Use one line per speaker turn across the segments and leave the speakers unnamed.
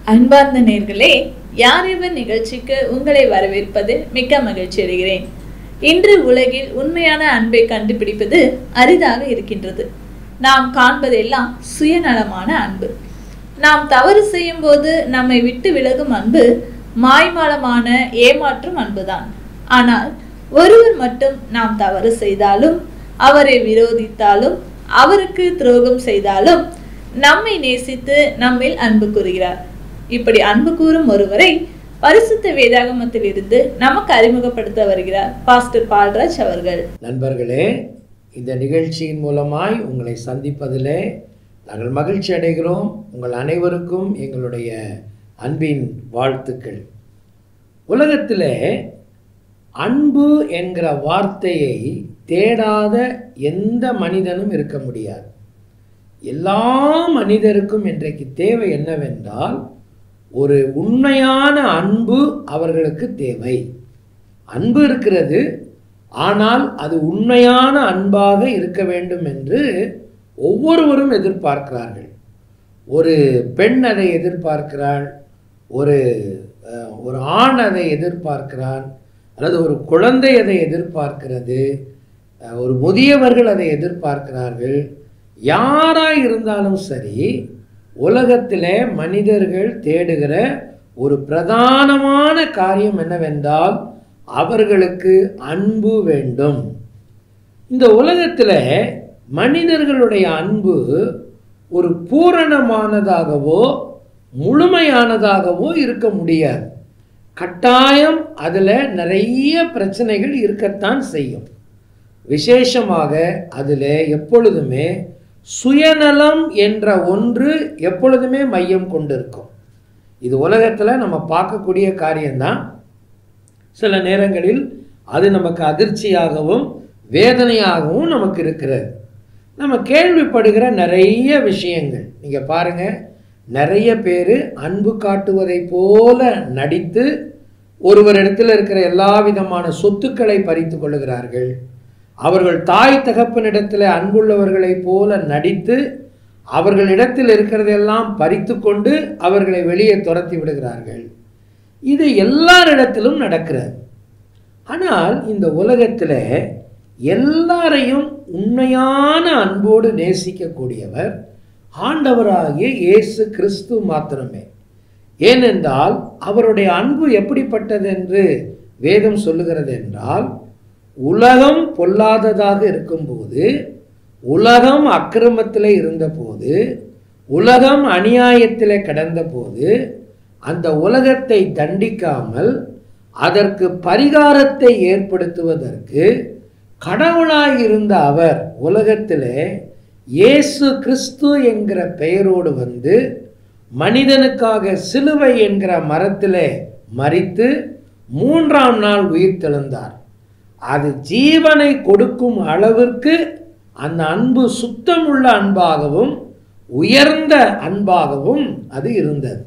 அன்பார்ந்த நேர்களே யார் இவர் நிகழ்ச்சிக்கு உங்களை வரவேற்பதில் மிக்க மகிழ்ச்சி அடைகிறேன் இன்று உலகில் உண்மையான அன்பை கண்டுபிடிப்பது அரிதாக இருக்கின்றது நாம் காண்பதெல்லாம் சுயநலமான அன்பு நாம் தவறு செய்யும் போது நம்மை விட்டு விலகும் அன்பு மாய்மாலமான ஏமாற்றும் அன்புதான் ஆனால் ஒருவர் மட்டும் நாம் தவறு செய்தாலும் அவரை விரோதித்தாலும் அவருக்கு துரோகம் செய்தாலும் நம்மை நேசித்து நம்மில் அன்பு கூறுகிறார் இப்படி அன்பு கூறும் ஒருவரை பரிசுத்த வேதாகமத்தில் இருந்து நமக்கு அறிமுகப்படுத்த வருகிறார் பாஸ்டர் பால்ராஜ் அவர்கள்
நண்பர்களே இந்த நிகழ்ச்சியின் மூலமாய் உங்களை சந்திப்பதிலே நாங்கள் மகிழ்ச்சி அடைகிறோம் உங்கள் அனைவருக்கும் எங்களுடைய அன்பின் வாழ்த்துக்கள் உலகத்திலே அன்பு என்கிற வார்த்தையை தேடாத எந்த மனிதனும் இருக்க முடியாது எல்லா மனிதருக்கும் இன்றைக்கு தேவை என்னவென்றால் ஒரு உண்மையான அன்பு அவர்களுக்கு தேவை அன்பு இருக்கிறது ஆனால் அது உண்மையான அன்பாக இருக்க வேண்டும் என்று ஒவ்வொருவரும் எதிர்பார்க்கிறார்கள் ஒரு பெண் அதை எதிர்பார்க்கிறாள் ஒரு அஹ், ஒரு ஆண் அதை எதிர்பார்க்கிறான் அல்லது ஒரு குழந்தை அதை எதிர்பார்க்கிறது அஹ், ஒரு முதியவர்கள் அதை எதிர்பார்க்கிறார்கள் யாராக இருந்தாலும் சரி உலகத்திலே மனிதர்கள் தேடுகிற ஒரு பிரதானமான காரியம் என்னவென்றால் அவர்களுக்கு அன்பு வேண்டும் இந்த உலகத்தில் மனிதர்களுடைய அன்பு ஒரு பூரணமானதாகவோ முழுமையானதாகவோ இருக்க முடியாது கட்டாயம் அதில் நிறைய பிரச்சனைகள் இருக்கத்தான் செய்யும் விசேஷமாக அதில் எப்பொழுதுமே சுயநலம் என்ற ஒன்று எப்பொழுதுமே மையம் கொண்டிருக்கும் இது உலகத்தில் நம்ம பார்க்கக்கூடிய காரியம்தான் சில நேரங்களில் அது நமக்கு அதிர்ச்சியாகவும் வேதனையாகவும் நமக்கு இருக்கிறது நம்ம கேள்விப்படுகிற நிறைய விஷயங்கள் நீங்கள் பாருங்கள் நிறைய பேர் அன்பு காட்டுவதைப் போல நடித்து ஒருவரிடத்தில் இருக்கிற எல்லா விதமான சொத்துக்களை பறித்து கொள்ளுகிறார்கள் அவர்கள் தாய் தகப்பனிடத்தில் அன்புள்ளவர்களைப் போல நடித்து அவர்களிடத்தில் இருக்கிறதெல்லாம் பறித்து கொண்டு அவர்களை வெளியே துரத்தி விடுகிறார்கள் இது எல்லாரிடத்திலும் நடக்கிறது ஆனால் இந்த உலகத்தில் எல்லாரையும் உண்மையான அன்போடு நேசிக்கக்கூடியவர் ஆண்டவராகிய இயேசு கிறிஸ்து மாத்திரமே ஏனென்றால் அவருடைய அன்பு எப்படிப்பட்டது என்று வேதம் சொல்லுகிறது என்றால் உலகம் பொல்லாததாக இருக்கும்போது உலகம் அக்கிரமத்தில் இருந்தபோது உலகம் அநியாயத்தில் கடந்தபோது அந்த உலகத்தை தண்டிக்காமல் அதற்கு பரிகாரத்தை ஏற்படுத்துவதற்கு கடவுளாயிருந்த அவர் உலகத்திலே இயேசு கிறிஸ்து என்கிற பெயரோடு வந்து மனிதனுக்காக சிலுவை என்கிற மரத்திலே மறித்து மூன்றாம் நாள் உயிர் தெழுந்தார் அது ஜீவனை கொடுக்கும் அளவிற்கு அந்த அன்பு சுத்தமுள்ள அன்பாகவும் உயர்ந்த அன்பாகவும் அது இருந்தது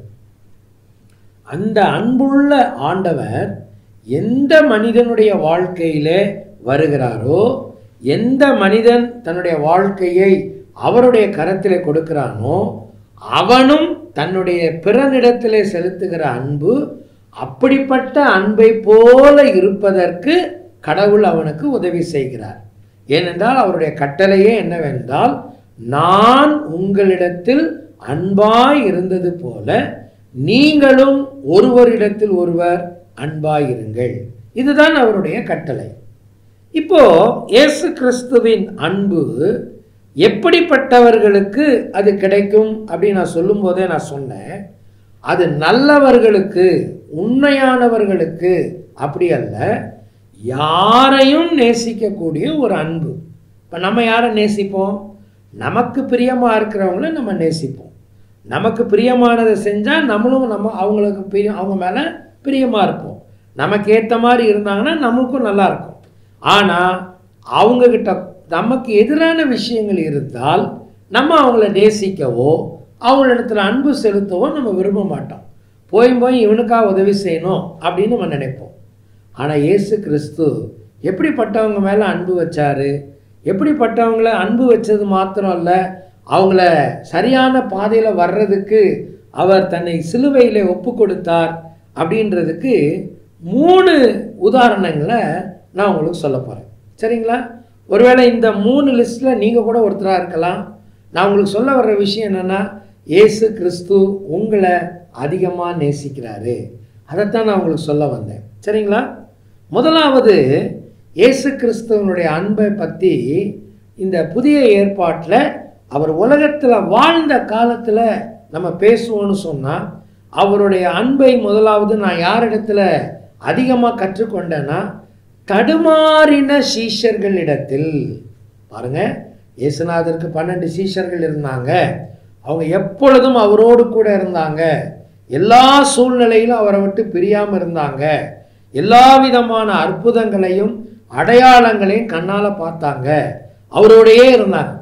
அந்த அன்புள்ள ஆண்டவர் எந்த மனிதனுடைய வாழ்க்கையிலே வருகிறாரோ எந்த மனிதன் தன்னுடைய வாழ்க்கையை அவருடைய கரத்திலே கொடுக்கிறானோ அவனும் தன்னுடைய பிறனிடத்திலே செலுத்துகிற அன்பு அப்படிப்பட்ட அன்பை போல இருப்பதற்கு கடவுள் அவனுக்கு உதவி செய்கிறார் ஏனென்றால் அவருடைய கட்டளையே என்னவென்றால் நான் உங்களிடத்தில் அன்பாய் இருந்தது போல நீங்களும் ஒருவரிடத்தில் ஒருவர் அன்பாயிருங்கள் இதுதான் அவருடைய கட்டளை இப்போ இயேசு கிறிஸ்துவின் அன்பு எப்படிப்பட்டவர்களுக்கு அது கிடைக்கும் அப்படின்னு நான் சொல்லும்போதே நான் சொன்னேன் அது நல்லவர்களுக்கு உண்மையானவர்களுக்கு அப்படி அல்ல யாரையும் நேசிக்கக்கூடிய ஒரு அன்பு இப்போ நம்ம யாரை நேசிப்போம் நமக்கு பிரியமாக இருக்கிறவங்கள நம்ம நேசிப்போம் நமக்கு பிரியமானதை செஞ்சால் நம்மளும் நம்ம அவங்களுக்கு பிரியம் அவங்க மேலே பிரியமாக இருப்போம் நமக்கு ஏற்ற மாதிரி இருந்தாங்கன்னா நமக்கும் நல்லா இருக்கும் ஆனால் அவங்கக்கிட்ட நமக்கு எதிரான விஷயங்கள் இருந்தால் நம்ம அவங்கள நேசிக்கவோ அவங்களிடத்துல அன்பு செலுத்தவோ நம்ம விரும்ப மாட்டோம் போய் போய் இவனுக்காக உதவி செய்யணும் அப்படின்னு நம்ம நினைப்போம் ஆனால் இயேசு கிறிஸ்து எப்படிப்பட்டவங்க மேலே அன்பு வச்சாரு எப்படிப்பட்டவங்கள அன்பு வச்சது மாத்திரம் இல்லை அவங்கள சரியான பாதையில் வர்றதுக்கு அவர் தன்னை சிலுவையிலே ஒப்பு கொடுத்தார் அப்படின்றதுக்கு மூணு உதாரணங்களை நான் உங்களுக்கு சொல்ல போகிறேன் சரிங்களா ஒருவேளை இந்த மூணு லிஸ்ட்டில் நீங்கள் கூட ஒருத்தராக இருக்கலாம் நான் உங்களுக்கு சொல்ல வர்ற விஷயம் என்னென்னா இயேசு கிறிஸ்து உங்களை அதிகமாக நேசிக்கிறாரு அதைத்தான் நான் உங்களுக்கு சொல்ல வந்தேன் சரிங்களா முதலாவது இயேசு கிறிஸ்துவனுடைய அன்பை பற்றி இந்த புதிய ஏற்பாட்டில் அவர் உலகத்தில் வாழ்ந்த காலத்தில் நம்ம பேசுவோன்னு சொன்னால் அவருடைய அன்பை முதலாவது நான் யாரிடத்துல அதிகமாக கற்றுக்கொண்டேன்னா தடுமாறின சீஷர்களிடத்தில் பாருங்க இயேசுநாதருக்கு பன்னெண்டு சீஷர்கள் இருந்தாங்க அவங்க எப்பொழுதும் அவரோடு கூட இருந்தாங்க எல்லா சூழ்நிலையிலும் அவரை விட்டு பிரியாமல் இருந்தாங்க எல்லா விதமான அற்புதங்களையும் அடையாளங்களையும் கண்ணால் பார்த்தாங்க அவரோடையே இருந்தாங்க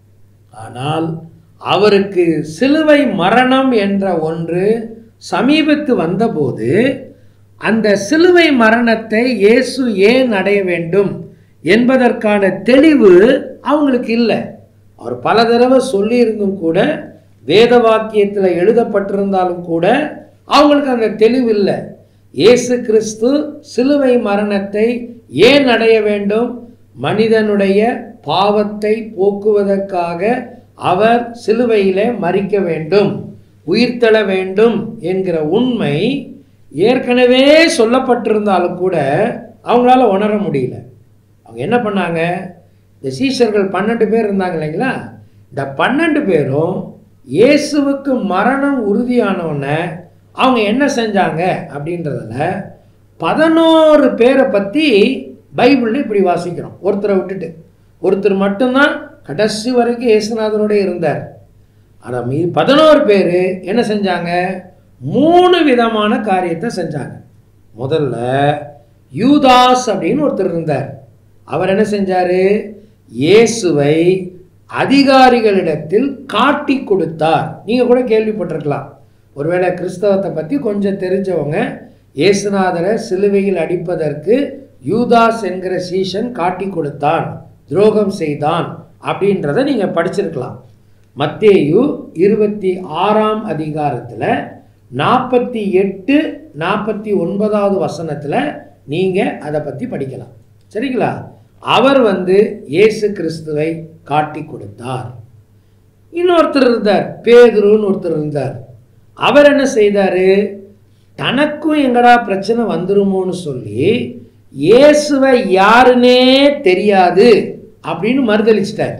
ஆனால் அவருக்கு சிலுவை மரணம் என்ற ஒன்று சமீபத்து வந்தபோது அந்த சிலுவை மரணத்தை இயேசு ஏன் அடைய வேண்டும் என்பதற்கான தெளிவு அவங்களுக்கு இல்லை அவர் பல தடவை சொல்லியிருந்தும் கூட வேத வாக்கியத்தில் எழுதப்பட்டிருந்தாலும் கூட அவங்களுக்கு அந்த தெளிவு இல்லை இயேசு கிறிஸ்து சிலுவை மரணத்தை ஏன் அடைய வேண்டும் மனிதனுடைய பாவத்தை போக்குவதற்காக அவர் சிலுவையிலே மறிக்க வேண்டும் உயிர்த்தெழ வேண்டும் என்கிற உண்மை ஏற்கனவே சொல்லப்பட்டிருந்தாலும் கூட அவங்களால உணர முடியல அவங்க என்ன பண்ணாங்க இந்த சீஷர்கள் பன்னெண்டு பேர் இருந்தாங்க இல்லைங்களா இந்த பன்னெண்டு பேரும் இயேசுவுக்கு மரணம் உறுதியானவுடனே அவங்க என்ன செஞ்சாங்க அப்படின்றதுல பதினோரு பேரை பற்றி பைபிளில் இப்படி வாசிக்கிறோம் ஒருத்தரை விட்டுட்டு ஒருத்தர் மட்டும்தான் கடைசி வரைக்கும் இயேசுநாதரோட இருந்தார் ஆனால் மீ பதினோரு பேர் என்ன செஞ்சாங்க மூணு விதமான காரியத்தை செஞ்சாங்க முதல்ல யூதாஸ் அப்படின்னு ஒருத்தர் இருந்தார் அவர் என்ன செஞ்சார் இயேசுவை அதிகாரிகளிடத்தில் காட்டி கொடுத்தார் நீங்கள் கூட கேள்விப்பட்டிருக்கலாம் ஒருவேளை கிறிஸ்தவத்தை பற்றி கொஞ்சம் தெரிஞ்சவங்க இயேசுநாதரை சிலுவையில் அடிப்பதற்கு யூதாஸ் என்கிற சீஷன் காட்டி கொடுத்தான் துரோகம் செய்தான் அப்படின்றத நீங்கள் படிச்சிருக்கலாம் மத்தேயு இருபத்தி ஆறாம் அதிகாரத்தில் நாற்பத்தி எட்டு நாற்பத்தி ஒன்பதாவது வசனத்தில் நீங்கள் அதை பற்றி படிக்கலாம் சரிங்களா அவர் வந்து இயேசு கிறிஸ்துவை காட்டி கொடுத்தார் இன்னொருத்தர் இருந்தார் பேதுருன்னு ஒருத்தர் இருந்தார் அவர் என்ன செய்தார் தனக்கும் எங்கடா பிரச்சனை வந்துருமோன்னு சொல்லி இயேசுவை யாருன்னே தெரியாது அப்படின்னு மறுதளிச்சிட்டார்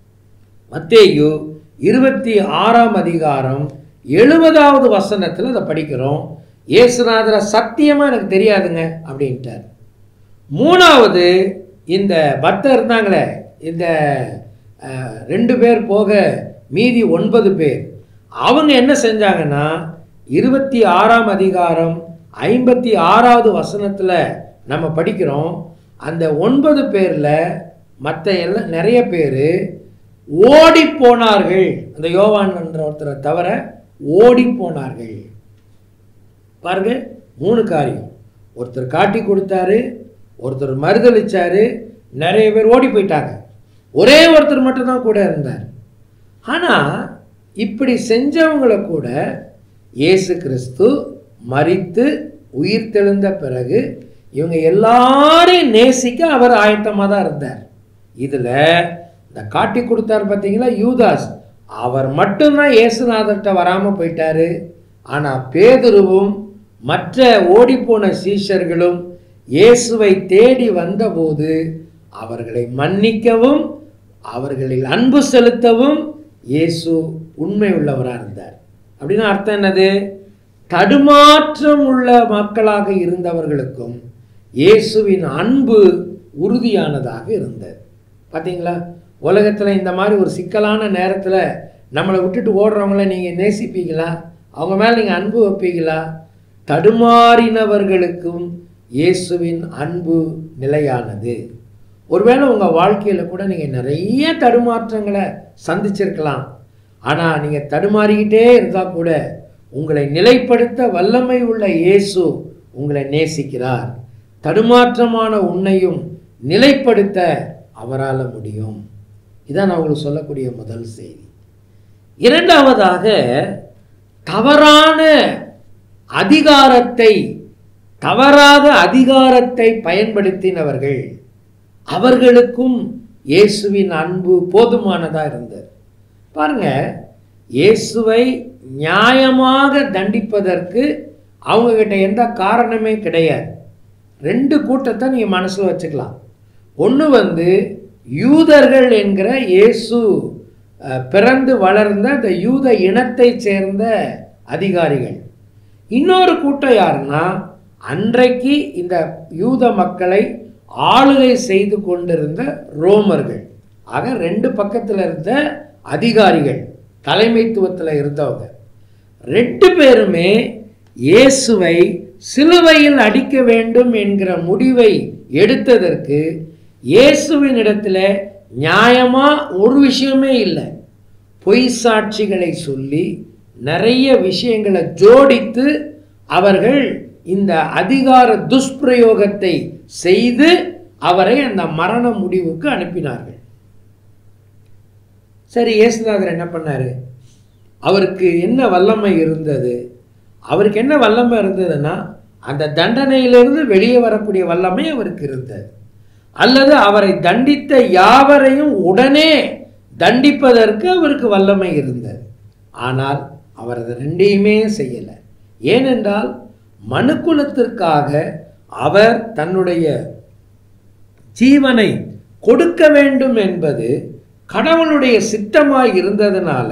மத்தேயு இருபத்தி ஆறாம் அதிகாரம் எழுபதாவது வசனத்தில் அதை படிக்கிறோம் இயேசுநாதரை சத்தியமாக எனக்கு தெரியாதுங்க அப்படின்ட்டார் மூணாவது இந்த பக்தர் இருந்தாங்களே இந்த அஹ், ரெண்டு பேர் போக மீதி ஒன்பது பேர் அவங்க என்ன செஞ்சாங்கன்னா இருபத்தி ஆறாம் அதிகாரம் ஐம்பத்தி ஆறாவது வசனத்தில் நம்ம படிக்கிறோம் அந்த ஒன்பது பேரில் மற்ற எல்லாம் நிறைய பேர் ஓடி போனார்கள் அந்த யோவான் என்ற ஒருத்தரை தவிர ஓடி போனார்கள் பாருங்க மூணு காரியம் ஒருத்தர் காட்டி கொடுத்தாரு ஒருத்தர் மறுதளிச்சாரு நிறைய பேர் ஓடி போயிட்டாங்க ஒரே ஒருத்தர் மட்டும்தான் கூட இருந்தார் ஆனால் இப்படி செஞ்சவங்களை கூட இயேசு கிறிஸ்து மரித்து உயிர் தெழுந்த பிறகு இவங்க எல்லாரையும் நேசிக்க அவர் ஆயத்தமாக தான் இருந்தார் இதில் இந்த காட்டி கொடுத்தார் பார்த்தீங்களா யூதாஸ் அவர் மட்டும்தான் இயேசுநாதர்கிட்ட வராமல் போயிட்டாரு ஆனால் பேதுருவும் மற்ற ஓடிப்போன சீஷர்களும் இயேசுவை தேடி வந்தபோது அவர்களை மன்னிக்கவும் அவர்களில் அன்பு செலுத்தவும் இயேசு உண்மை உள்ளவராக இருந்தார் அப்படின்னா அர்த்தம் என்னது தடுமாற்றம் உள்ள மக்களாக இருந்தவர்களுக்கும் இயேசுவின் அன்பு உறுதியானதாக இருந்தது பார்த்தீங்களா உலகத்தில் இந்த மாதிரி ஒரு சிக்கலான நேரத்தில் நம்மளை விட்டுட்டு ஓடுறவங்கள நீங்கள் நேசிப்பீங்களா அவங்க மேலே நீங்கள் அன்பு வைப்பீங்களா தடுமாறினவர்களுக்கும் இயேசுவின் அன்பு நிலையானது ஒருவேளை உங்கள் வாழ்க்கையில் கூட நீங்கள் நிறைய தடுமாற்றங்களை சந்திச்சிருக்கலாம் ஆனால் நீங்கள் தடுமாறிக்கிட்டே இருந்தால் கூட உங்களை நிலைப்படுத்த வல்லமை உள்ள இயேசு உங்களை நேசிக்கிறார் தடுமாற்றமான உன்னையும் நிலைப்படுத்த அவரால் முடியும் இதான் நான் உங்களுக்கு சொல்லக்கூடிய முதல் செய்தி இரண்டாவதாக தவறான அதிகாரத்தை தவறாக அதிகாரத்தை பயன்படுத்தினவர்கள் அவர்களுக்கும் இயேசுவின் அன்பு போதுமானதா இருந்தது பாருங்க இயேசுவை நியாயமாக தண்டிப்பதற்கு அவங்க கிட்ட எந்த காரணமே கிடையாது ரெண்டு கூட்டத்தை நீங்க மனசுல வச்சுக்கலாம் ஒன்று வந்து யூதர்கள் என்கிற இயேசு அஹ், பிறந்து வளர்ந்த இந்த யூத இனத்தைச் சேர்ந்த அதிகாரிகள் இன்னொரு கூட்டம் யாருன்னா அன்றைக்கு இந்த யூத மக்களை ஆளுகை செய்து கொண்டிருந்த ரோமர்கள் ஆக ரெண்டு பக்கத்தில் இருந்த அதிகாரிகள் தலைமைத்துவத்தில் இருந்தவங்க ரெண்டு பேருமே இயேசுவை சிலுவையில் அடிக்க வேண்டும் என்கிற முடிவை எடுத்ததற்கு இயேசுவின் இடத்துல நியாயமா ஒரு விஷயமே இல்லை பொய் சாட்சிகளை சொல்லி நிறைய விஷயங்களை ஜோடித்து அவர்கள் இந்த அதிகார துஷ்பிரயோகத்தை செய்து அவரை அந்த மரண முடிவுக்கு அனுப்பினார்கள் சரி இயேசுநாதர் என்ன பண்ணாரு அவருக்கு என்ன வல்லமை இருந்தது அவருக்கு என்ன வல்லமை இருந்ததுன்னா அந்த தண்டனையிலிருந்து வெளியே வரக்கூடிய வல்லமை அவருக்கு இருந்தது அல்லது அவரை தண்டித்த யாவரையும் உடனே தண்டிப்பதற்கு அவருக்கு வல்லமை இருந்தது ஆனால் அவர் அது ரெண்டையுமே செய்யலை ஏனென்றால் மனுக்குலத்திற்காக அவர் தன்னுடைய ஜீவனை கொடுக்க வேண்டும் என்பது கடவுளுடைய சித்தமாய் இருந்ததனால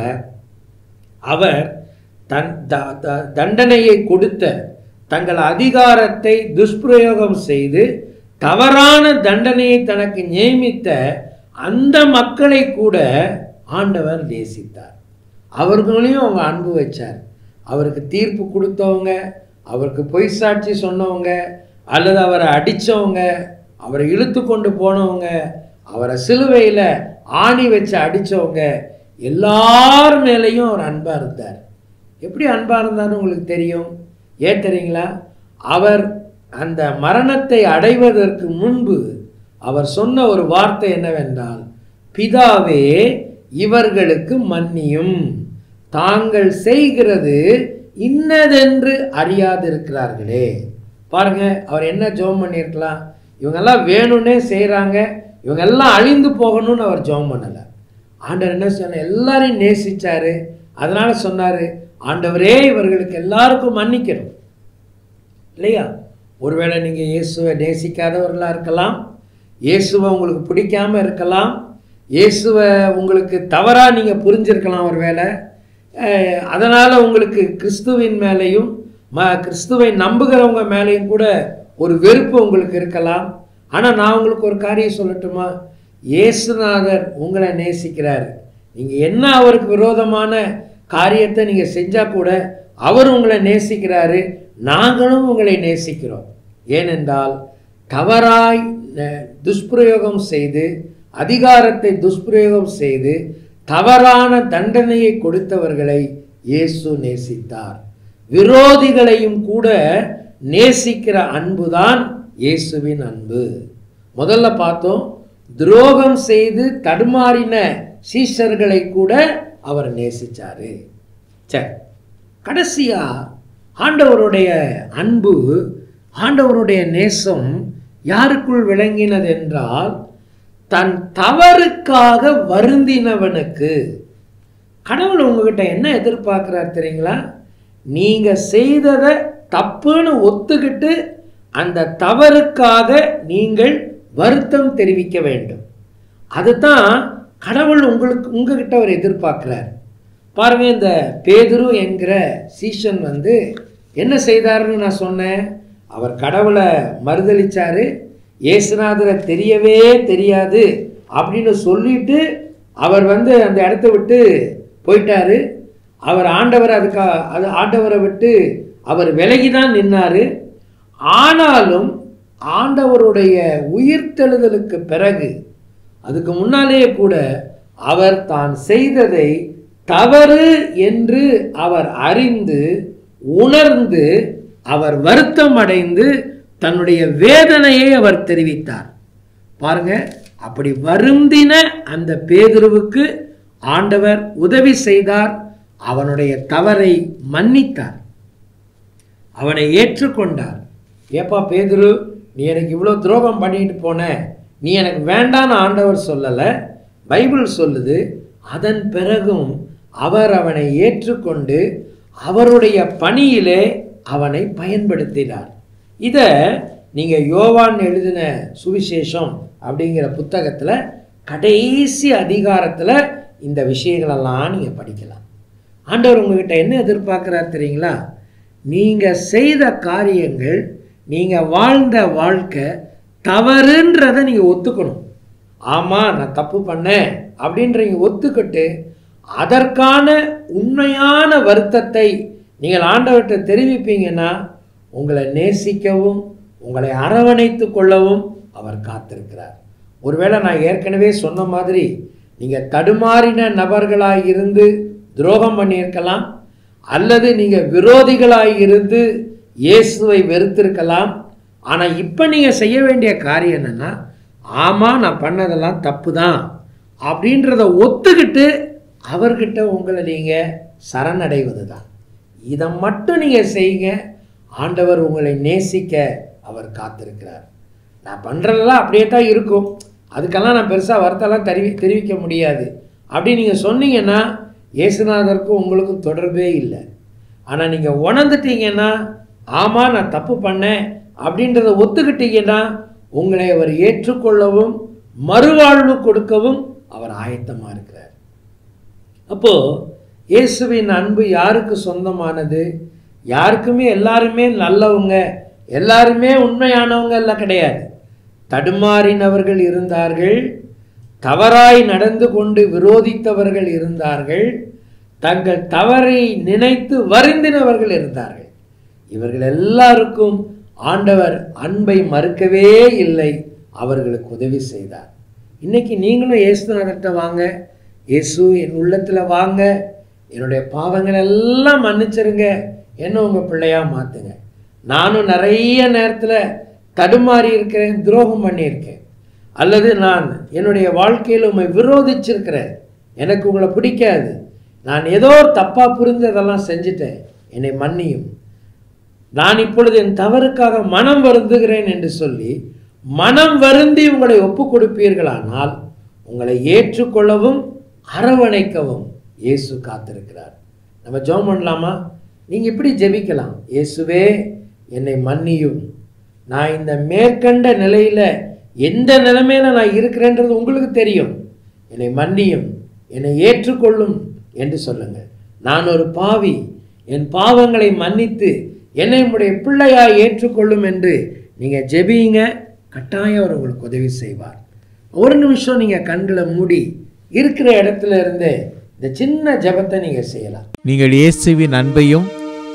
அவர் தன் த- த- தண்டனையை கொடுத்த தங்கள் அதிகாரத்தை துஷ்பிரயோகம் செய்து தவறான தண்டனையை தனக்கு நியமித்த அந்த மக்களை கூட ஆண்டவர் நேசித்தார் அவர்களையும் அவங்க அன்பு வச்சார் அவருக்கு தீர்ப்பு கொடுத்தவங்க அவருக்கு பொய் சாட்சி சொன்னவங்க அல்லது அவரை அடித்தவங்க அவரை இழுத்து கொண்டு போனவங்க அவரை சிலுவையில் ஆணி வச்சு அடித்தவங்க எல்லார் மேலேயும் அவர் அன்பாக இருந்தார் எப்படி அன்பாக இருந்தார்னு உங்களுக்கு தெரியும் ஏன் தெரியுங்களா அவர் அந்த மரணத்தை அடைவதற்கு முன்பு அவர் சொன்ன ஒரு வார்த்தை என்னவென்றால் பிதாவே இவர்களுக்கு மன்னியும் தாங்கள் செய்கிறது இன்னதென்று அறியாதிருக்கிறார்களே பாருங்க அவர் என்ன ஜெபம் பண்ணியிருக்கலாம் இவங்கெல்லாம் வேணும்னே செய்கிறாங்க இவங்க எல்லாம் அழிந்து போகணும்னு அவர் ஜெபம் பண்ணலை ஆண்டவர் என்ன சொன்ன எல்லாரையும் நேசிச்சாரு அதனால சொன்னாரு ஆண்டவரே இவர்களுக்கு எல்லாருக்கும் மன்னிக்கணும் இல்லையா ஒருவேளை நீங்கள் இயேசுவை நேசிக்காதவர்களாக இருக்கலாம் இயேசுவை உங்களுக்கு பிடிக்காம இருக்கலாம் இயேசுவை உங்களுக்கு தவறாக நீங்கள் புரிஞ்சிருக்கலாம் ஒருவேளை அஹ், அதனால் உங்களுக்கு கிறிஸ்துவின் மேலேயும் ம கிறிஸ்துவை நம்புகிறவங்க மேலேயும் கூட ஒரு வெறுப்பு உங்களுக்கு இருக்கலாம் ஆனால் நான் உங்களுக்கு ஒரு காரியம் சொல்லட்டுமா இயேசுநாதர் உங்களை நேசிக்கிறார் நீங்கள் என்ன அவருக்கு விரோதமான காரியத்தை நீங்கள் செஞ்சால் கூட அவர் உங்களை நேசிக்கிறாரு நாங்களும் உங்களை நேசிக்கிறோம் ஏனென்றால் தவறாய் ந- துஷ்பிரயோகம் செய்து அதிகாரத்தை துஷ்பிரயோகம் செய்து தவறான தண்டனையை கொடுத்தவர்களை இயேசு நேசித்தார் விரோதிகளையும் கூட நேசிக்கிற அன்புதான் இயேசுவின் அன்பு முதல்ல பார்த்தோம் துரோகம் செய்து தடுமாறின சீஷர்களை கூட அவர் நேசிச்சாரு சரி கடைசியா ஆண்டவருடைய அன்பு ஆண்டவருடைய நேசம் யாருக்குள் விளங்கினது என்றால் தன் தவறுக்காக வருந்தினவனுக்கு கடவுள் உங்ககிட்ட என்ன எதிர்பார்க்கிறார் தெரியுங்களா நீங்க செய்ததை தப்புன்னு ஒத்துக்கிட்டு அந்த தவறுக்காக நீங்கள் வருத்தம் தெரிவிக்க வேண்டும் அதுதான் கடவுள் உங்களுக்கு உங்ககிட்ட அவர் எதிர்பார்க்கிறார் பாருங்க இந்த பேதுரு என்கிற சீஷன் வந்து என்ன செய்தாருன்னு நான் சொன்னேன் அவர் கடவுளை மறுதளிச்சாரு இயேசுநாதரை தெரியவே தெரியாது அப்படின்னு சொல்லிட்டு அவர் வந்து அந்த இடத்த விட்டு போயிட்டாரு அவர் ஆண்டவர் அதுக்கா அது ஆண்டவரை விட்டு அவர் விலகி தான் நின்னாரு ஆனாலும் ஆண்டவருடைய உயிர்த்தெழுதலுக்கு பிறகு அதுக்கு முன்னாலேயே கூட அவர் தான் செய்ததை தவறு என்று அவர் அறிந்து உணர்ந்து அவர் வருத்தம் அடைந்து தன்னுடைய வேதனையை அவர் தெரிவித்தார் பாருங்க அப்படி வருந்தின அந்த பேதுருவுக்கு ஆண்டவர் உதவி செய்தார் அவனுடைய தவறை மன்னித்தார் அவனை ஏற்றுக்கொண்டார் ஏப்பா பேதுரு நீ எனக்கு இவ்வளோ துரோகம் பண்ணிட்டு போன நீ எனக்கு வேண்டான்னு ஆண்டவர் சொல்லலை பைபிள் சொல்லுது அதன் பிறகும் அவர் அவனை ஏற்றுக்கொண்டு அவருடைய பணியிலே அவனை பயன்படுத்தினார் இதை நீங்கள் யோவான் எழுதின சுவிசேஷம் அப்படிங்கிற புத்தகத்தில் கடைசி அதிகாரத்தில் இந்த விஷயங்களெல்லாம் நீங்கள் படிக்கலாம் ஆண்டவர் உங்ககிட்ட என்ன எதிர்பார்க்குறார் தெரியுங்களா நீங்கள் செய்த காரியங்கள் நீங்கள் வாழ்ந்த வாழ்க்கை தவறுன்றதை நீங்கள் ஒத்துக்கணும் ஆமாம் நான் தப்பு பண்ணேன் அப்படின்றீங்க ஒத்துக்கிட்டு அதற்கான உண்மையான வருத்தத்தை நீங்கள் ஆண்டவர்கிட்ட தெரிவிப்பீங்கன்னா உங்களை நேசிக்கவும் உங்களை அரவணைத்து கொள்ளவும் அவர் காத்திருக்கிறார் ஒருவேளை நான் ஏற்கனவே சொன்ன மாதிரி நீங்கள் தடுமாறின நபர்களாக இருந்து துரோகம் பண்ணியிருக்கலாம் அல்லது நீங்கள் விரோதிகளாக இருந்து இயேசுவை வெறுத்திருக்கலாம் ஆனால் இப்போ நீங்கள் செய்ய வேண்டிய காரியம் என்னென்னா ஆமாம் நான் பண்ணதெல்லாம் தப்பு தான் அப்படின்றத ஒத்துக்கிட்டு அவர்கிட்ட உங்களை நீங்கள் சரணடைவது தான் இதை மட்டும் நீங்கள் செய்யுங்க ஆண்டவர் உங்களை நேசிக்க அவர் காத்திருக்கிறார் நான் பண்ணுறதெல்லாம் அப்படியே தான் இருக்கும் அதுக்கெல்லாம் நான் பெருசாக வருத்தம்லாம் தெரிவி தெரிவிக்க முடியாது அப்படி நீங்கள் சொன்னீங்கன்னா இயேசுநாதருக்கும் உங்களுக்கும் தொடர்பே இல்லை ஆனால் நீங்கள் உணர்ந்துட்டீங்கன்னா ஆமாம் நான் தப்பு பண்ணேன் அப்படின்றத ஒத்துக்கிட்டீங்கன்னா உங்களை அவர் ஏற்றுக்கொள்ளவும் மறுவாழ்வு கொடுக்கவும் அவர் ஆயத்தமாக இருக்கிறார் அப்போது இயேசுவின் அன்பு யாருக்கு சொந்தமானது யாருக்குமே எல்லாருமே நல்லவங்க எல்லாருமே உண்மையானவங்க எல்லாம் கிடையாது தடுமாறினவர்கள் இருந்தார்கள் தவறாய் நடந்து கொண்டு விரோதித்தவர்கள் இருந்தார்கள் தங்கள் தவறை நினைத்து வருந்தினவர்கள் இருந்தார்கள் இவர்கள் எல்லாருக்கும் ஆண்டவர் அன்பை மறுக்கவே இல்லை அவர்களுக்கு உதவி செய்தார் இன்னைக்கு நீங்களும் இயேசுநாதர்கிட்ட வாங்க இயேசு என் உள்ளத்தில் வாங்க என்னுடைய பாவங்கள் எல்லாம் மன்னிச்சிருங்க என்ன உங்கள் பிள்ளையாக மாற்றுங்க நானும் நிறைய நேரத்தில் தடுமாறி இருக்கிறேன் துரோகம் பண்ணியிருக்கேன் அல்லது நான் என்னுடைய வாழ்க்கையில் உண்மை விரோதிச்சிருக்கிறேன் எனக்கு உங்களை பிடிக்காது நான் ஏதோ தப்பாக புரிந்து அதெல்லாம் செஞ்சுட்டேன் என்னை மன்னியும் நான் இப்பொழுது என் தவறுக்காக மனம் வருந்துகிறேன் என்று சொல்லி மனம் வருந்தி உங்களை ஒப்பு கொடுப்பீர்களானால் உங்களை ஏற்றுக்கொள்ளவும் அரவணைக்கவும் இயேசு காத்திருக்கிறார் நம்ம ஜெபம் பண்ணலாமா நீங்கள் இப்படி ஜெபிக்கலாம் இயேசுவே என்னை மன்னியும் நான் இந்த மேற்கண்ட நிலையில் எந்த நிலைமையில நான் இருக்கிறேன்றது உங்களுக்கு தெரியும் என்னை மன்னியும் என்னை ஏற்றுக்கொள்ளும் என்று சொல்லுங்கள் நான் ஒரு பாவி என் பாவங்களை மன்னித்து என்னை உடைய பிள்ளையாய் ஏற்றுக்கொள்ளும் என்று நீங்கள் ஜெபியுங்க கட்டாயம் அவர் உங்களுக்கு உதவி செய்வார் ஒரு நிமிஷம் நீங்கள் கண்களை மூடி இருக்கிற இடத்துல இருந்தே இந்த சின்ன ஜெபத்தை நீங்கள் செய்யலாம்
நீங்கள் இயேசுவின் அன்பையும்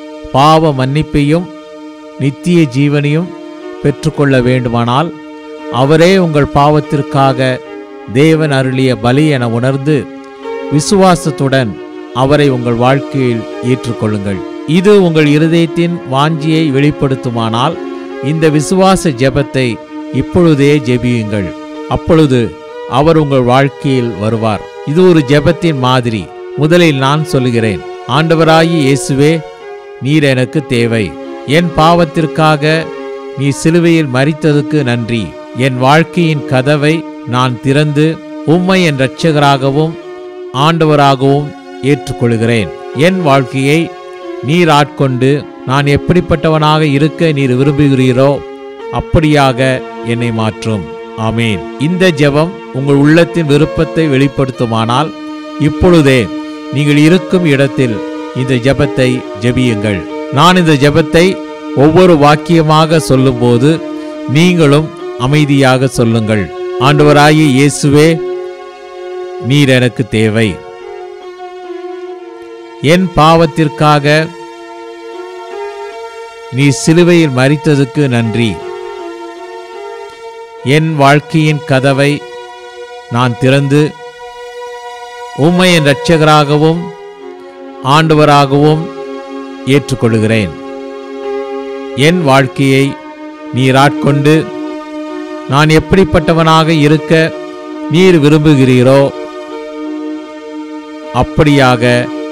பாவ மன்னிப்பையும் நித்திய ஜீவனையும் பெற்றுக்கொள்ள வேண்டுமானால் அவரே உங்கள் பாவத்திற்காக தேவன் அருளிய பலி என உணர்ந்து விசுவாசத்துடன் அவரை உங்கள் வாழ்க்கையில் ஏற்றுக்கொள்ளுங்கள் இது உங்கள் இருதயத்தின் வாஞ்சியை வெளிப்படுத்துமானால் இந்த விசுவாச ஜெபத்தை இப்பொழுதே ஜெபியுங்கள் அப்பொழுது அவர் உங்கள் வாழ்க்கையில் வருவார் இது ஒரு ஜெபத்தின் மாதிரி முதலில் நான் சொல்லுகிறேன் ஆண்டவராகி இயேசுவே நீர் எனக்கு தேவை என் பாவத்திற்காக நீ சிலுவையில் மரித்ததுக்கு நன்றி என் வாழ்க்கையின் கதவை நான் திறந்து உம்மை என் இரட்சகராகவும் ஆண்டவராகவும் ஏற்றுக்கொள்கிறேன் என் வாழ்க்கையை நீர் ஆட்கொண்டு நான் எப்படிப்பட்டவனாக இருக்க நீர் விரும்புகிறீரோ அப்படியாக என்னை மாற்றும் ஆமேன் இந்த ஜெபம் உங்கள் உள்ளத்தின் விருப்பத்தை வெளிப்படுத்துமானால் இப்பொழுதே நீங்கள் இருக்கும் இடத்தில் இந்த ஜெபத்தை ஜெபியுங்கள் நான் இந்த ஜெபத்தை ஒவ்வொரு வாக்கியமாக சொல்லும்போது நீங்களும் அமைதியாக சொல்லுங்கள் ஆண்டவராகிய இயேசுவே நீர் எனக்கு தேவை என் பாவத்திற்காக நீ சிலுவையில் மரித்ததுக்கு நன்றி என் வாழ்க்கையின் கதவை நான் திறந்து உம்மை என் இரட்சகராகவும் ஆண்டவராகவும் ஏற்றுக்கொள்கிறேன் என் வாழ்க்கையை நீர் ஆட்கொண்டு நான் எப்படிப்பட்டவனாக இருக்க நீர் விரும்புகிறீரோ அப்படியாக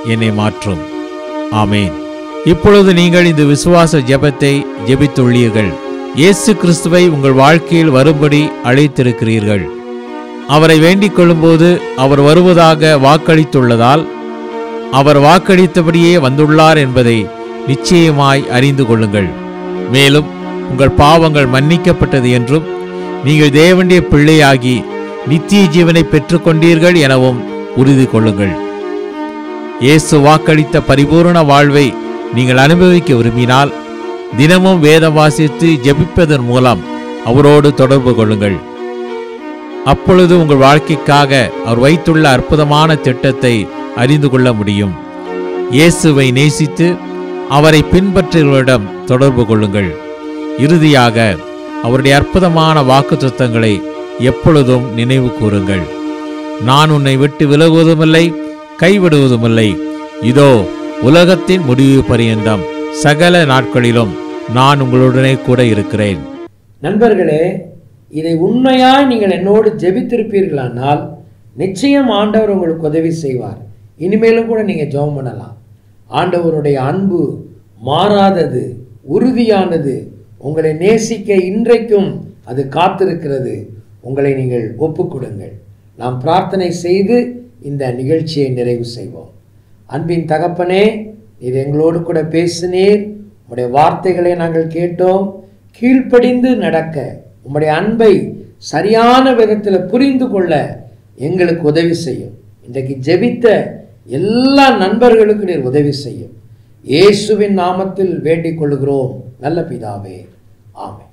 என்னை மாற்றும் ஆமேன் இப்பொழுது நீங்கள் இந்த விசுவாச ஜெபத்தை ஜெபித்துள்ளீர்கள் இயேசு கிறிஸ்துவை உங்கள் வாழ்க்கையில் வரும்படி அழைத்திருக்கிறீர்கள் அவரை வேண்டிக் கொள்ளும்போது அவர் வருவதாக வாக்களித்துள்ளதால் அவர் வாக்களித்தபடியே வந்துள்ளார் என்பதை நிச்சயமாய் அறிந்து கொள்ளுங்கள் மேலும் உங்கள் பாவங்கள் மன்னிக்கப்பட்டது என்றும் நீங்கள் தேவனுடைய பிள்ளையாகி நித்திய ஜீவனை பெற்றுக்கொண்டீர்கள் எனவும் உறுதி கொள்ளுங்கள் இயேசு வாக்களித்த பரிபூரண வாழ்வை நீங்கள் அனுபவிக்க விரும்பினால் தினமும் வேதம் வாசித்து ஜெபிப்பதன் மூலம் அவரோடு தொடர்பு கொள்ளுங்கள் அப்பொழுது உங்கள் வாழ்க்கைக்காக அவர் வைத்துள்ள அற்புதமான திட்டத்தை அறிந்து கொள்ள முடியும் இயேசுவை நேசித்து அவரை பின்பற்றுகிறவரிடம் தொடர்பு கொள்ளுங்கள் இறுதியாக அவருடைய அற்புதமான வாக்குத்தத்தங்களை எப்பொழுதும் நினைவு கூறுங்கள் நான் உன்னை விட்டு விலகுவதுமில்லை கைவிடுவதுமில்லை இதோ உலகத்தின் முடிவு பரியந்தம் சகல நாட்களிலும் நான் உங்களுடனே கூட இருக்கிறேன்
நண்பர்களே இதை உண்மையாய் நீங்கள் என்னோடு ஜெபித்திருப்பீர்களானால் நிச்சயம் ஆண்டவர் உங்களுக்கு உதவி செய்வார் இனிமேலும் கூட நீங்கள் ஜெபம் பண்ணலாம் ஆண்டவருடைய அன்பு மாறாதது உறுதியானது உங்களை நேசிக்க இன்றைக்கும் அது காத்திருக்கிறது உங்களை நீங்கள் ஒப்புக்கொடுங்கள் நாம் பிரார்த்தனை செய்து இந்த நிகழ்ச்சியை நிறைவு செய்வோம் அன்பின் தகப்பனே நீர் எங்களோடு கூட பேசினீர் உம்முடைய வார்த்தைகளை நாங்கள் கேட்டோம் கீழ்ப்படிந்து நடக்க உம்முடைய அன்பை சரியான விதத்தில் புரிந்து கொள்ள எங்களுக்கு உதவி செய்யும் இன்றைக்கு ஜெபித்த எல்லா நண்பர்களுக்கும் நீர் உதவி செய்யும் இயேசுவின் நாமத்தில் வேண்டிக் கொள்கிறோம் நல்ல பிதாவே ஆமென்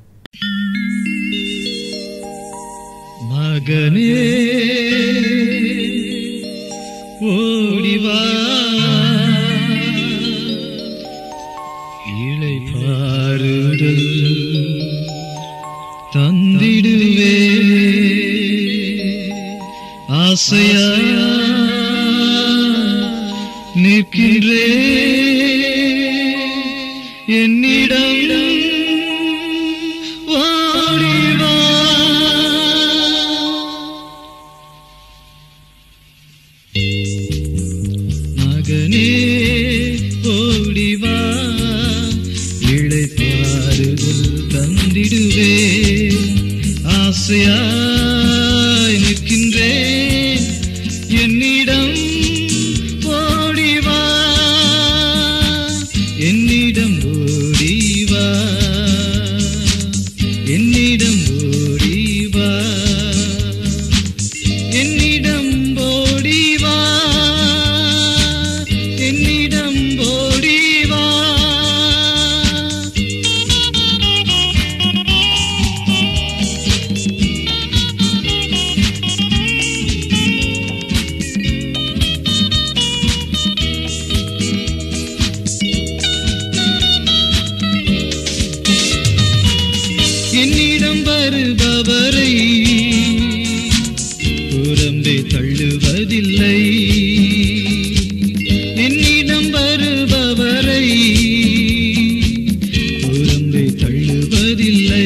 மகனே ஓடிவா இளை பாருடல் தந்திடுவே ஆசையா நிற்கிறே என்னிடம் ஓடிவா மகனே ஓடிவா இழைப்பாறுதல் தந்திடுவே ஆசையாய் நிற்கின்றேன் என்னிடம் ஓடிவா என்னிடம் ஓடிவா என்னிடம் ஓடிவா என்னிடம் ஓடிவா என்னிடம் ஓடிவா என்னிடம் வருபவரை புறம்பே தள்ளுவதில்லை என்னிடம் வருபவரை புறம்பே தள்ளுவதில்லை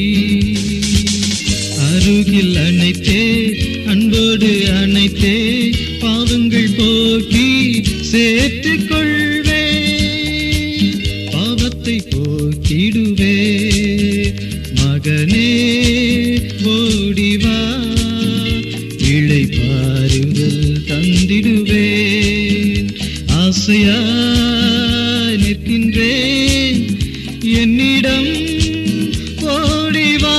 அருகில் அணைத்தே அன்போடு அணைத்தே பாவங்கள் போக்கி சேர்த்துக் கொள்வே பாவத்தை போக்கிடுவே மகனே ஓடிவா இழை பாருங்கள் தந்திடுவேன் ஆசையா நிற்கின்றேன் என்னிடம் ஓடிவா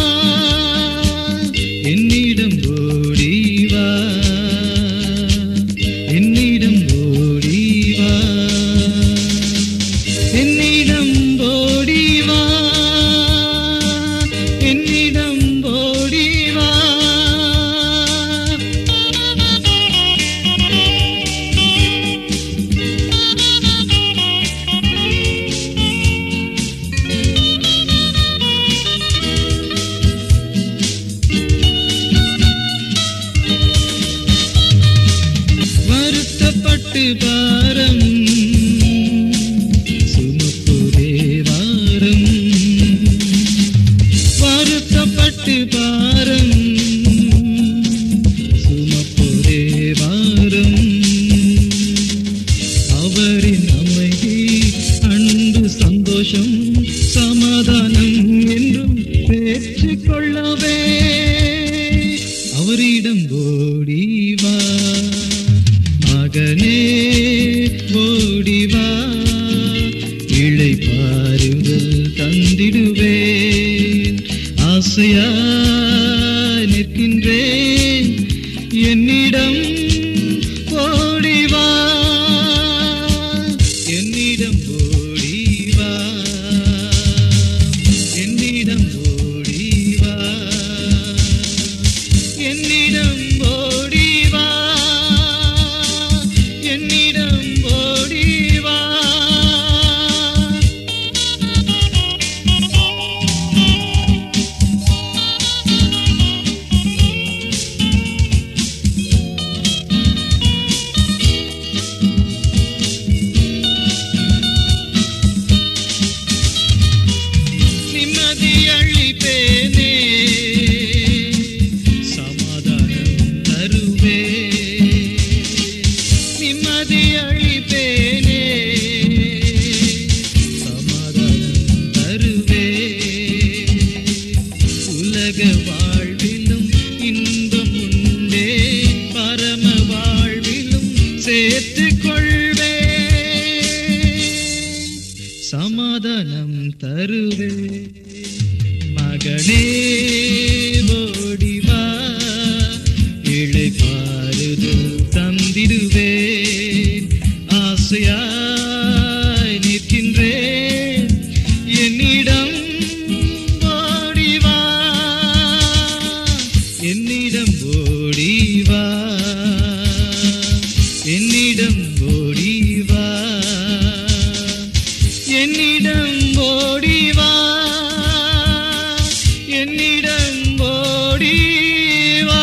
என்னிடம் ஓடிவா என்னிடம் ஓடிவா என்னிடம் ஓடிவா என்னிடம் ஓடிவா வருத்தப்பட்டு பாரம் சுமப்புரே வாரம் வருத்தப்பட்டு பாரம் சுமப்புரே வாரம் மகனே ஓடிவா இழை பாருதல் தந்திடுவேன் ஆசையா நிற்கின்றேன் என்னிடம் ஓடிவா என்னிடம் ஓடிவா என்னிடம் ஓடிவா என்னிடம் ஓடிவா என்னிடம் ஓடிவா நிம்மதி அளிப்பேனே சமாதானம் தருவே நிம்மதி அளிப்பேனே சமாதானம் தருவே உலக வாழ்விலும் இன்பம் உண்டே பரம வாழ்விலும் சேர்த்துக் கொள்வே சமாதானம் தருவே மகனே ஓடிவா இழை பாருதல் தந்திடுவேன் ஆசையாய் நிற்கின்றேன் என்னிடம் ஓடிவா என்னிடம் ஓடிவா என்னிடம் ஓடிவா என்னிடம் ஓடிவா என்னிடம் ஓடிவா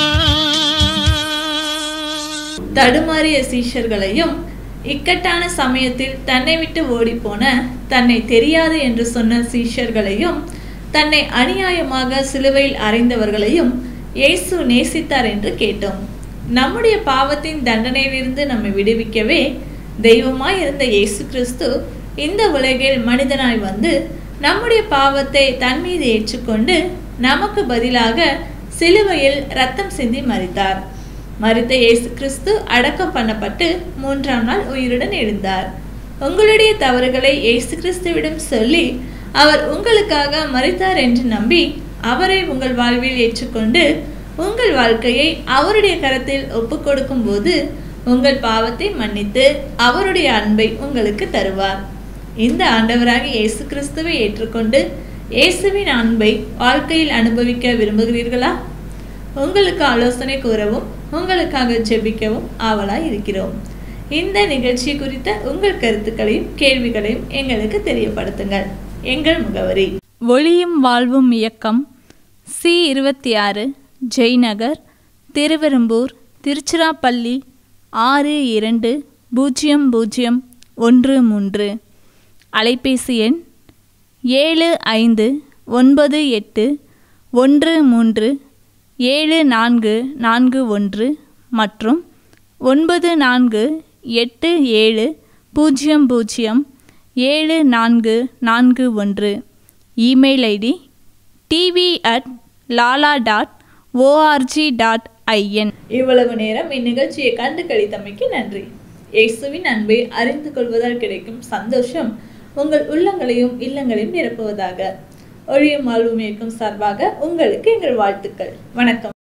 தடுமாறிய சீஷர்களையும் இக்கட்டான சமயத்தில் தன்னை விட்டு ஓடிப்போன தன்னை தெரியாது என்று சொன்ன சீஷர்களையும் தன்னை அநியாயமாக சிலுவையில் அறைந்தவர்களையும் இயேசு நேசித்தார் என்று கேட்டோம் நம்முடைய பாவத்தின் தண்டனையிலிருந்து நம்மை விடுவிக்கவே தெய்வமாய் இருந்த இயேசு கிறிஸ்து இந்த உலகில் மனிதனாய் வந்து நம்முடைய பாவத்தை தன் மீது ஏற்றுக்கொண்டு நமக்கு பதிலாக சிலுவையில் ரத்தம் சிந்தி மரித்தார் மரித்த இயேசு கிறிஸ்து அடக்கம் பண்ணப்பட்டு மூன்றாம் நாள் உயிருடன் எழுந்தார் உங்களுடைய தவறுகளை இயேசு கிறிஸ்துவிடம் சொல்லி அவர் உங்களுக்காக மரித்தார் என்று நம்பி அவரை உங்கள் வாழ்வில் ஏற்றுக்கொண்டு உங்கள் வாழ்க்கையை அவருடைய கரத்தில் ஒப்புக் கொடுக்கும் போது உங்கள் பாவத்தை மன்னித்து அவருடைய அன்பை உங்களுக்கு தருவார் இந்த ஆண்டவராக இயேசு கிறிஸ்துவை ஏற்றுக்கொண்டு இயேசுவின் அன்பை வாழ்க்கையில் அனுபவிக்க விரும்புகிறீர்களா உங்களுக்கு ஆலோசனை கூறவும் உங்களுக்காக ஜெபிக்கவும் ஆவலாய் இருக்கிறோம் இந்த நிகழ்ச்சி குறித்த உங்கள் கருத்துக்களையும் கேள்விகளையும் எங்களுக்கு தெரியப்படுத்துங்கள் எங்கள் முகவரி ஒளியும் வாழ்வும் இயக்கம் சி இருபத்தி ஆறு ஜெய்நகர் திருவெரும்பூர் திருச்சிராப்பள்ளி ஆறு இரண்டு பூஜ்ஜியம் பூஜ்ஜியம் ஒன்று மூன்று அலைபேசி எண் ஏழு ஐந்து ஒன்பது எட்டு ஒன்று மூன்று ஏழு நான்கு நான்கு ஒன்று மற்றும் ஒன்பது நான்கு எட்டு ஏழு பூஜ்ஜியம் பூஜ்ஜியம் ஏழு நான்கு நான்கு ஒன்று இமெயில் ஐடி டிவி அட் லாலா டாட் ஓஆர்ஜி டாட் ஐஎன் இவ்வளவு நேரம் இந்நிகழ்ச்சியை கண்டு கழித்தமைக்கு நன்றி இயேசுவின் அன்பை அறிந்து கொள்வதால் கிடைக்கும் சந்தோஷம் உங்கள் உள்ளங்களையும் இல்லங்களையும் நிரப்புவதாக ஒழியும் வாழ்வும் இயக்கும் சார்பாக உங்களுக்கு எங்கள் வாழ்த்துக்கள் வணக்கம்